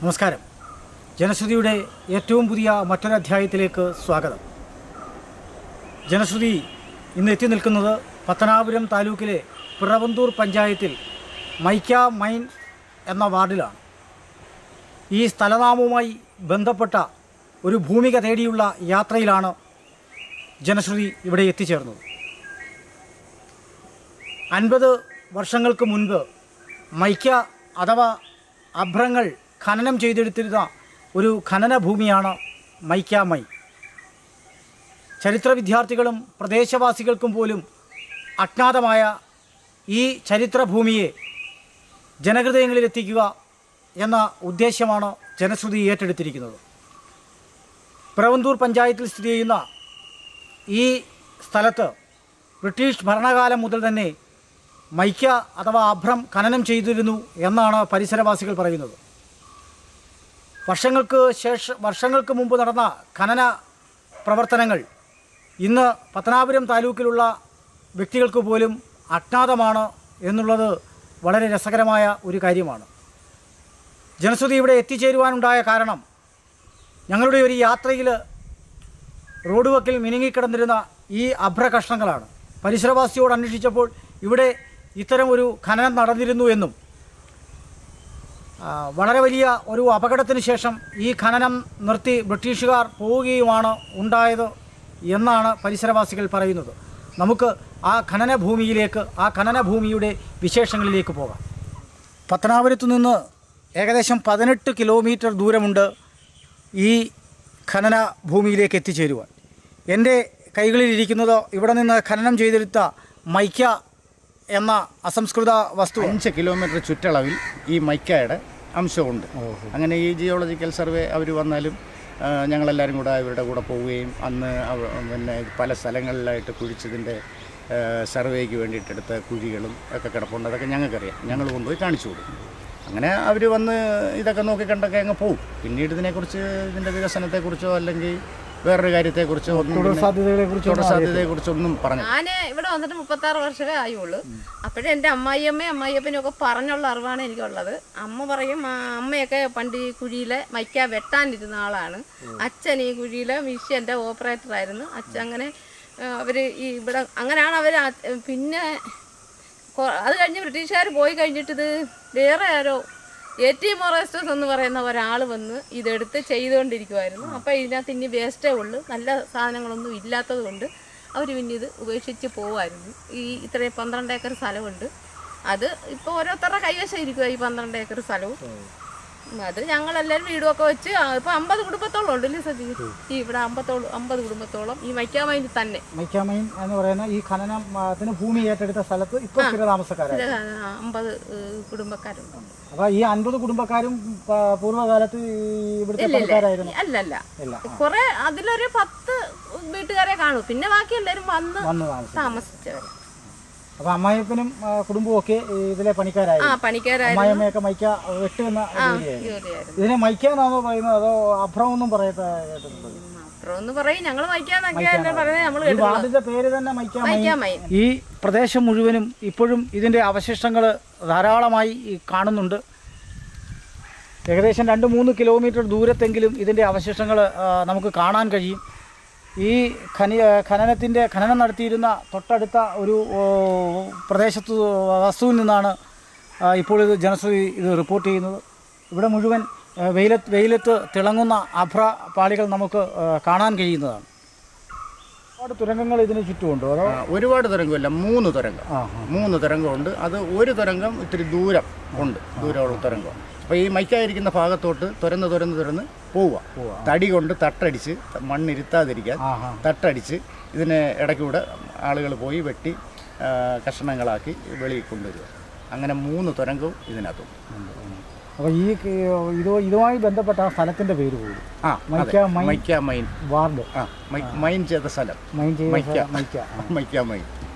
നമസ്കാരം ജനശ്രുതിയുടെ ഏറ്റവും പുതിയ മറ്റൊരധ്യായത്തിലേക്ക് സ്വാഗതം ജനശ്രുതി ഇന്ന് എത്തി നിൽക്കുന്നത് പത്തനാപുരം താലൂക്കിലെ പിറവന്തൂർ പഞ്ചായത്തിൽ മൈക്ക മൈൻ എന്ന വാർഡിലാണ് ഈ സ്ഥലനാമവുമായി ബന്ധപ്പെട്ട ഒരു ഭൂമിക തേടിയുള്ള യാത്രയിലാണ് ജനശ്രുതി ഇവിടെ എത്തിച്ചേർന്നത് അൻപത് വർഷങ്ങൾക്ക് മുൻപ് മൈക്ക അഥവാ അഭ്രങ്ങൾ ഖനനം ചെയ്തെടുത്തിരുന്ന ഒരു ഖനന ഭൂമിയാണ് മൈക്ക മൈ ചരിത്ര വിദ്യാർത്ഥികളും പ്രദേശവാസികൾക്കും പോലും അജ്ഞാതമായ ഈ ചരിത്രഭൂമിയെ ജനഹൃദയങ്ങളിലെത്തിക്കുക എന്ന ഉദ്ദേശ്യമാണ് ജനശ്രുതി ഏറ്റെടുത്തിരിക്കുന്നത് പിറവന്തൂർ പഞ്ചായത്തിൽ സ്ഥിതി ചെയ്യുന്ന ഈ സ്ഥലത്ത് ബ്രിട്ടീഷ് ഭരണകാലം മുതൽ തന്നെ മൈക്ക അഥവാ അഭ്രം ഖനനം ചെയ്തിരുന്നു എന്നാണ് പരിസരവാസികൾ പറയുന്നത് വർഷങ്ങൾക്ക് ശേഷം വർഷങ്ങൾക്ക് മുമ്പ് നടന്ന ഖനന പ്രവർത്തനങ്ങൾ ഇന്ന് പത്തനാപുരം താലൂക്കിലുള്ള വ്യക്തികൾക്ക് പോലും അജ്ഞാതമാണ് എന്നുള്ളത് വളരെ രസകരമായ ഒരു കാര്യമാണ് ജനശ്രുതി ഇവിടെ എത്തിച്ചേരുവാനുണ്ടായ കാരണം ഞങ്ങളുടെ ഒരു യാത്രയിൽ റോഡ് വക്കിൽ മിനുങ്ങിക്കിടന്നിരുന്ന ഈ അഭ്ര കഷ്ണങ്ങളാണ് പരിസരവാസിയോട് അന്വേഷിച്ചപ്പോൾ ഇവിടെ ഇത്തരം ഒരു ഖനനം നടന്നിരുന്നു എന്നും ആ, വളരെ വലിയ ഒരു അപകടത്തിന് ശേഷം ഈ ഖനനം നിർത്തി ബ്രിട്ടീഷുകാർ പോവുകയുമാണ് ഉണ്ടായത് എന്നാണ് പരിസരവാസികൾ പറയുന്നത് നമുക്ക് ആ ഖനന ഭൂമിയിലേക്ക് ആ ഖനന ഭൂമിയുടെ വിശേഷങ്ങളിലേക്ക് പോകാം പത്തനാപുരത്തു നിന്ന് ഏകദേശം പതിനെട്ട് കിലോമീറ്റർ ദൂരമുണ്ട് ഈ ഖനന ഭൂമിയിലേക്ക് എത്തിച്ചേരുവാൻ എൻ്റെ കൈകളിലിരിക്കുന്നത് ഇവിടെ നിന്ന് ഖനനം ചെയ്തെടുത്ത മൈക്ക എന്ന അസംസ്കൃത വസ്തു അഞ്ച് കിലോമീറ്റർ ചുറ്റളവിൽ ഈ മൈക്കയുടെ അംശമുണ്ട് അങ്ങനെ ഈ ജിയോളജിക്കൽ സർവേ അവർ വന്നാലും ആ, ഞങ്ങളെല്ലാവരും കൂടെ ഇവരുടെ കൂടെ പോവുകയും അന്ന് അവ- പിന്നെ പല സ്ഥലങ്ങളിലായിട്ട് കുഴിച്ചതിൻ്റെ ആ, സർവേക്ക് വേണ്ടിയിട്ടെടുത്ത കുഴികളും ഒക്കെ കിടപ്പുണ്ട് അതൊക്കെ ഞങ്ങൾക്കറിയാം ഞങ്ങൾ കൊണ്ടുപോയി കാണിച്ചു കൊടുക്കും അങ്ങനെ അവർ വന്ന് ഇതൊക്കെ നോക്കി കണ്ടൊക്കെ അങ്ങ് പോവും പിന്നീട് ഇതിനെക്കുറിച്ച് ഇതിൻ്റെ വികസനത്തെക്കുറിച്ചോ അല്ലെങ്കിൽ വേറൊരു കാര്യത്തെക്കുറിച്ചോ ഒന്നും തുടർ പിന്നെ സാധ്യതകളെക്കുറിച്ച് തുടർ സാധ്യതയെക്കുറിച്ചൊന്നും പറഞ്ഞു ഞാൻ ഇവിടെ വന്നിട്ട് മുപ്പത്തി ആറ് വർഷമേ ആയുള്ളൂ അപ്പോഴേ എൻ്റെ അമ്മായിയമ്മയും അമ്മായിയപ്പനും ഒക്കെ പറഞ്ഞുള്ള അറിവാണ് എനിക്കുള്ളത് അമ്മ പറയും ആ, അമ്മയൊക്കെ പണ്ട് ഈ കുഴിയിലെ മൈക്ക വെട്ടാനിരുന്ന ആളാണ് അച്ഛൻ ഈ കുഴിയിലെ മിഷ്യൻ്റെ ഓപ്പറേറ്റർ ആയിരുന്നു അച്ഛൻ അങ്ങനെ അവർ ഈ ഇവിടെ അങ്ങനെയാണ് അവർ പിന്നെ കൊ- അത് കഴിഞ്ഞ് ബ്രിട്ടീഷുകാർ പോയി കഴിഞ്ഞിട്ട് ഇത് വേറെ ആരോ എ ടി മൊറേസ്റ്റസ് എന്ന് പറയുന്ന ഒരാൾ വന്ന് ഇതെടുത്ത് ചെയ്തുകൊണ്ടിരിക്കുമായിരുന്നു അപ്പോൾ ഇതിനകത്ത് ഇനി വേസ്റ്റേ ഉള്ളൂ നല്ല സാധനങ്ങളൊന്നും ഇല്ലാത്തത് കൊണ്ട് അവർ പിന്നെ ഇത് ഉപേക്ഷിച്ച് പോവായിരുന്നു ഈ ഇത്രയും പന്ത്രണ്ട് ഏക്കർ സ്ഥലമുണ്ട് അത് ഇപ്പോൾ ഓരോരുത്തരുടെ കൈവശം ഇരിക്കുക ഈ പന്ത്രണ്ട് ഏക്കർ സ്ഥലവും അത് ഞങ്ങളെല്ലാവരും വീടുമൊക്കെ വെച്ച് ഇപ്പോൾ അമ്പത് കുടുംബത്തോളം ഉണ്ട് അല്ലേ സജി ഈ ഇവിടെ അമ്പത്തോളം അമ്പത് കുടുംബത്തോളം ഈ മൈക്കാമൈനിൽ തന്നെ മൈക്ക മൈൻ എന്ന് പറയുന്ന ഈ ഖനനത്തിന് ഭൂമി ഏറ്റെടുത്ത സ്ഥലത്ത് ഇപ്പോൾ സ്ഥിരതാമസക്കാരാണ് ഇത് അമ്പത് ഏഹ്, കുടുംബക്കാരുണ്ട് അപ്പോൾ ഈ അൻപത് കുടുംബക്കാരും പ- പൂർവ്വകാലത്ത് ഈ ഇവിടുത്തെ പണിക്കാരായിരുന്നു അല്ലല്ല ഇല്ല കുറെ അതിലൊരു പത്ത് വീട്ടുകാരെ കാണൂ പിന്നെ ബാക്കി എല്ലാവരും വന്ന് വന്ന് താമസം താമസിച്ചവർ അപ്പോൾ അമ്മായിപ്പനും ആ, കുടുംബവും ഒക്കെ ഈ ഇതിലെ ആ പണിക്കാരായിരുന്നു പണിക്കാരായിരുന്നു അമ്മായിയമ്മയൊക്കെ മൈക്ക വെട്ടുന്ന ജോലിയായിരുന്നു ജോലിയായിരുന്നു ഇതിനെ മൈക്ക എന്നാണോ പറയുന്നത് അതോ അഭ്രമൊന്നും പറയത്ത കേട്ടിട്ടുണ്ട് അപ്പുറം ഒന്ന് പറയും ഞങ്ങൾ വയ്ക്കാന്നൊക്കെ പറയുന്നത് നമ്മൾ ഈ കേട്ടിട്ടുള്ളത് വാർഡിന്റെ പേര് തന്നെ മൈക്ക മൈൻ വയ്ക്കാമൈൻ ഈ പ്രദേശം മുഴുവനും ഇപ്പോഴും ഇതിൻ്റെ അവശിഷ്ടങ്ങൾ ധാരാളമായി ഈ കാണുന്നുണ്ട് ഏകദേശം രണ്ട് മൂന്ന് കിലോമീറ്റർ ദൂരത്തെങ്കിലും ഇതിൻ്റെ അവശിഷ്ടങ്ങൾ നമുക്ക് കാണാൻ കഴിയും ഈ ഖനി ഖനനത്തിൻ്റെ ഖനനം നടത്തിയിരുന്ന തൊട്ടടുത്ത ഒരു ഓ, പ്രദേശത്ത് വസ്തുവിൽ നിന്നാണ് ആ, ഇപ്പോൾ ഇത് ജനശ്രുതി ഇത് റിപ്പോർട്ട് ചെയ്യുന്നത് ഇവിടെ മുഴുവൻ ആ, വെയിലത്ത് വെയിലത്ത് തിളങ്ങുന്ന അഭ്ര പാളികൾ നമുക്ക് ആ, കാണാൻ കഴിയുന്നതാണ് ഒരുപാട് തുരങ്കങ്ങൾ ഇതിന് ചുറ്റുമുണ്ടോ അതോ ആ, ഒരുപാട് തുരങ്കമില്ല മൂന്ന് തുരങ്കം ആ മൂന്ന് തുരങ്കമുണ്ട് അത് ഒരു തുരങ്കം ഇത്തിരി ദൂരം ഉണ്ട് ദൂരമുള്ള തുരങ്കം അപ്പോൾ ഈ മൈക്കായിരിക്കുന്ന ഭാഗത്തോട്ട് തുരന്ന് തുരന്ന് തുരന്ന് പോവുക തടി കൊണ്ട് തട്ടടിച്ച് മണ്ണിരുത്താതിരിക്കാൻ ആ ആ തട്ടടിച്ച് ഇതിനെ ഇടയ്ക്കൂടെ ആളുകൾ പോയി വെട്ടി ആ, കഷണങ്ങളാക്കി വെളിയിൽ കൊണ്ടുവരിക അങ്ങനെ മൂന്ന് തുരങ്കവും ഇതിനകത്തുണ്ട് അപ്പോൾ ഈ ക- ഇത് ഇതുമായി ബന്ധപ്പെട്ട ആ സ്ഥലത്തിൻ്റെ പേര് പോലും ആ മൈക്ക അതെ. മൈൻ മൈക്ക മൈൻ വാർഡ് ആ മൈ- മൈൻ ചെയ്ത സ്ഥലം മൈൻ ചെയ്ത മൈക്ക സ്ഥലം മൈക്ക ആ. Mica mine